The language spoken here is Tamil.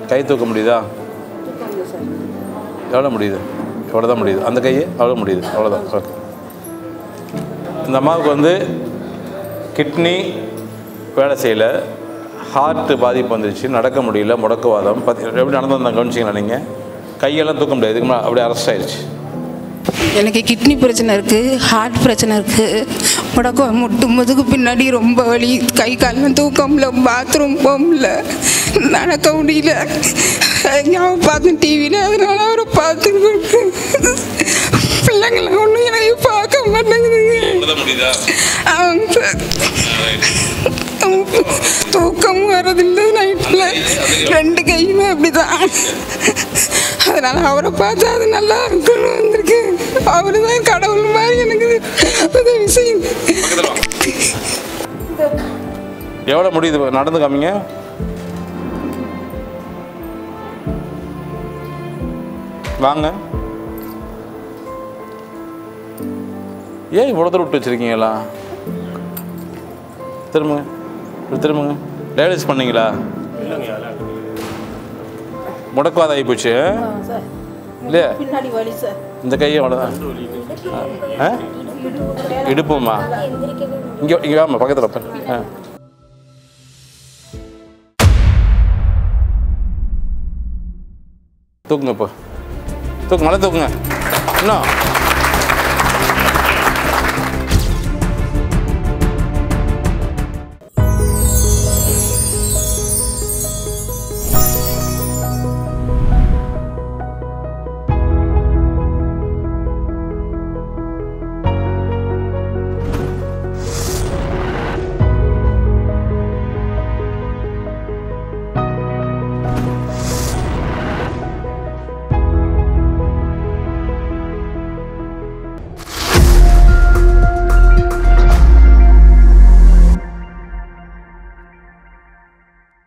கை தூக்க முடியுதா எவ்வளோ முடியுது எவ்வளோ தான் முடியுது அந்த கை எவ்வளோ முடியுது அவ்வளோதான் ஓகே இந்த அம்மாவுக்கு வந்து கிட்னி வேலை செய்யலை ஹார்ட் பாதிப்பு வந்துருச்சு நடக்க முடியல முடக்குவாதம் பத்தி எப்படி நடந்து வந்தாங்க கவனிச்சிங்களா நீங்கள் கையெல்லாம் தூக்க முடியாது இதுக்கு முன்னாடி அப்படியே அரெஸ்ட் ஆயிடுச்சு எனக்கு கிட்னி பிரச்சனை இருக்குது ஹார்ட் பிரச்சனை இருக்குது முடக்க முட்டு முதுகு பின்னாடி ரொம்ப வலி கை கால்லாம் தூக்க முடியல பாத்ரூம் போக முடியல நடக்க முடியல நான் பார்த்தேன் டிவியில் அதனால அவரை பார்த்துக்கிட்டு பிள்ளைங்களை ஒன்றும் எனக்கு பார்க்க மாட்டேங்குதுங்க முடியுதா அவங்க தூக்கம் வரதில்லை நைட்டில் ரெண்டு கையுமே அப்படிதான் அதனால அவரை பார்த்தா அது நல்லா இருக்குன்னு வந்திருக்கு அவரு தான் கடவுள் மாதிரி எனக்கு உதவி செய்யுது எவ்வளோ முடியுது நடந்து காமிங்க வாங்க ஏன் இவ்வளோ தூரம் விட்டு வச்சுருக்கீங்களா திரும்புங்க இப்படி திரும்புங்க டயாலிசிஸ் பண்ணீங்களா முடக்குவாதம் ஆகி போச்சு இல்லையா பின்னாடி வலி சார் இந்த கையும் அவ்வளோதான் ஆ இடுப்புமா இங்கே இங்கே வாமா பக்கத்தில் வைப்பேன் ஆ தூக்குங்க இப்போ தூக்கு மலை தூக்குங்க இன்னும்